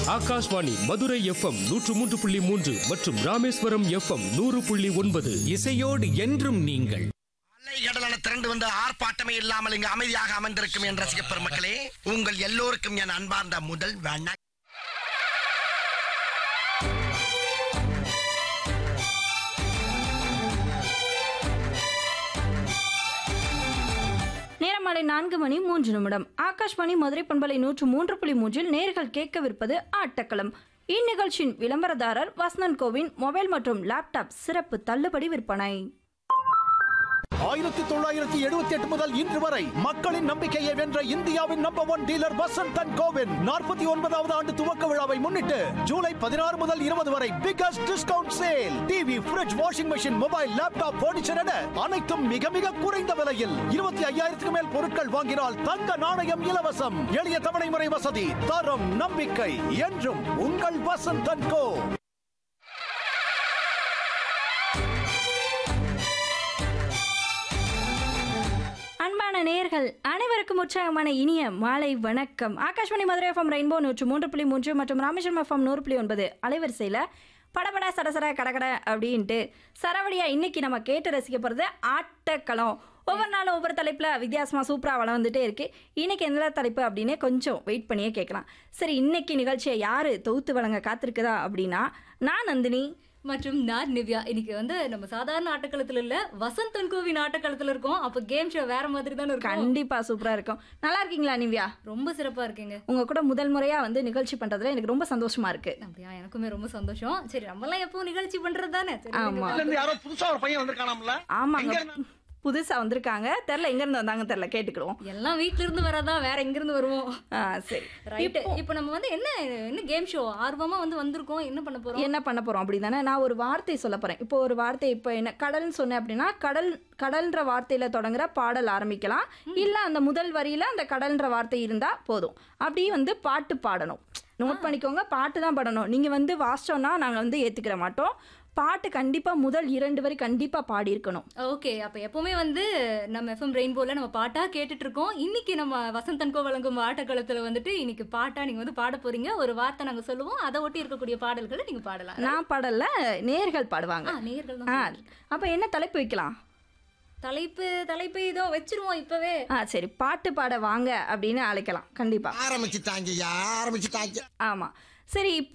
Akashvani Madurai FM நூற்று மூன்று புள்ளி மூன்று மற்றும் ராமேஸ்வரம் எஃப்எம் நூறு புள்ளி ஒன்பது இசையோடு என்றும் நீங்கள் அலை கடலான திரண்டு வந்து ஆர்ப்பாட்டமே இல்லாமல் இங்கு அமைதியாக அமர்ந்திருக்கும் என் ரசிக பெருமக்களே உங்கள் எல்லோருக்கும் என் அன்பார்ந்த முதல் வணக்கம் நேரம் மாலை நான்கு மணி மூன்று நிமிடம் ஆகாஷ்வாணி மதுரை பண்பலை நூற்று மூன்று புள்ளி மூன்றில் நேர்கள் கேட்கவிருப்பது ஆட்டக்களம் இந்நிகழ்ச்சியின் விளம்பரதாரர் வசந்தன் கோவின் மொபைல் மற்றும் லேப்டாப் சிறப்பு தள்ளுபடி விற்பனை ஆயிரத்தி தொள்ளாயிரத்தி எழுபத்தி எட்டு முதல் இன்று வரை மக்களின் நம்பிக்கையை வென்ற இந்தியாவின் number one dealer Vasanth and கோவின் நாற்பத்தி ஒன்பதாவது ஆண்டு துவக்க விழாவை முன்னிட்டு ஜூலை பதினாறு முதல் இருபது வரை biggest discount sale TV fridge washing machine mobile laptop furniture என அனைத்தும் மிக மிக குறைந்த விலையில் இருபத்தி ஐயாயிரத்துக்கு மேல் பொருட்கள் வாங்கினால் தங்க நாணயம் இலவசம் எளிய தவணை முறை வசதி தரம் நம்பிக்கை என்றும் உங்கள் வசந்த் அண்ட் கோ அன்பான நேயர்கள் அனைவருக்கும் உற்சாகமான இனிய மாலை வணக்கம் ஆகாஷ்வாணி மதுரை எஃப்எம் ரெயின்போ நூற்று மூன்று புள்ளி மூன்று மற்றும் ராமேஸ்வரம் எஃப்எம் நூறு புள்ளி ஒன்பது அலைவரிசையில் படபட சடசட கடகட அப்படின்ட்டு சரவடியா இன்னைக்கு நம்ம கேட்டு ரசிக்க போகிறது ஆட்டக்களம் ஒவ்வொரு நாளும் ஒவ்வொரு தலைப்பில் வித்தியாசமாக சூப்பராக வளம் வந்துட்டே இருக்கு இன்னைக்கு எந்த தலைப்பு அப்படின்னு கொஞ்சம் வெயிட் பண்ணியே கேட்கலாம் சரி இன்னைக்கு நிகழ்ச்சியை யார் தொகுத்து வழங்க காத்திருக்குதா அப்படின்னா நான் நந்தினி மற்றும் நான் நிவ்யா இன்னைக்கு வந்து நம்ம சாதாரண ஆட்டக்களத்துல இல்ல வசந்த் கோவின் ஆட்டக்களத்துல இருக்கோம் அப்ப கேம் ஷோ வேற மாதிரி தானே இருக்கும் கண்டிப்பா சூப்பரா இருக்கும் நல்லா இருக்கீங்களா நிவ்யா ரொம்ப சிறப்பா இருக்கீங்க உங்க கூட முதல் முறையா வந்து நிகழ்ச்சி பண்றதுல எனக்கு ரொம்ப சந்தோஷமா இருக்கு அப்படியா எனக்குமே ரொம்ப சந்தோஷம் சரி நம்மலாம் எப்பவும் நிகழ்ச்சி பண்றது தானே சரி, ஆமா இருந்து யாரோ புதுசா ஒரு பையன் வந்திருக்கானாம்ல ஆமாங்க புதுசா வந்திருக்காங்க தெரியல எங்க இருந்து வந்தாங்க தெரியல கேட்டுக்கிடுவோம் எல்லாம் வீட்ல இருந்து வரதான் வேற எங்க இருந்து வருவோம் ஆ, சரி ரைட் இப்போ நம்ம வந்து என்ன என்ன கேம் ஷோ ஆர்வமா வந்து வந்திருக்கோம் என்ன பண்ண போறோம் என்ன பண்ண போறோம் அப்படிதானே நான் ஒரு வார்த்தை சொல்ல போறேன் இப்போ ஒரு வார்த்தை இப்போ என்ன கடல்னு சொன்னேன் அப்படின்னா கடல் கடல்ன்ற வார்த்தையில தொடங்குற பாடல் ஆரம்பிக்கலாம் இல்ல அந்த முதல் வரியில அந்த கடல்ன்ற வார்த்தை இருந்தா போதும் அப்படி வந்து பாட்டு பாடணும் நோட் பண்ணிக்கோங்க பாட்டு தான் பாடணும் நீங்க வந்து வாசிச்சோம்னா நாங்க வந்து ஏத்துக்கிற மாட்டோம் பாட்டு கண்டிப்பா முதல் இரண்டு வரி கண்டிப்பா பாடி இருக்கணும் ஓகே அப்ப எப்பவுமே வந்து நம்ம எஃப்எம் ரெயின்போல நம்ம பாட்டா கேட்டுட்டு இருக்கோம் இன்னைக்கு நம்ம வசந்தன்கோ வழங்கும் ஆட்டக்களத்துல வந்துட்டு இன்னைக்கு பாட்டா நீங்க வந்து பாட போறீங்க ஒரு வார்த்தை நாங்க சொல்லுவோம் அதை ஒட்டி இருக்கக்கூடிய பாடல்களை நீங்க பாடலாம் நான் பாடல நேர்கள் பாடுவாங்க ஆ நேர்கள் ஆ தான் அப்ப என்ன தலைப்பு வைக்கலாம் தலைப்பு தலைப்பு இதோ வச்சிருவோம் இப்பவே ஆ சரி பாட்டு பாட வாங்க அப்படின்னு அழைக்கலாம் கண்டிப்பா ஆரம்பிச்சுட்டாங்கய்யா ஆரம்பிச்சுட்டாங்க ஆமா சரி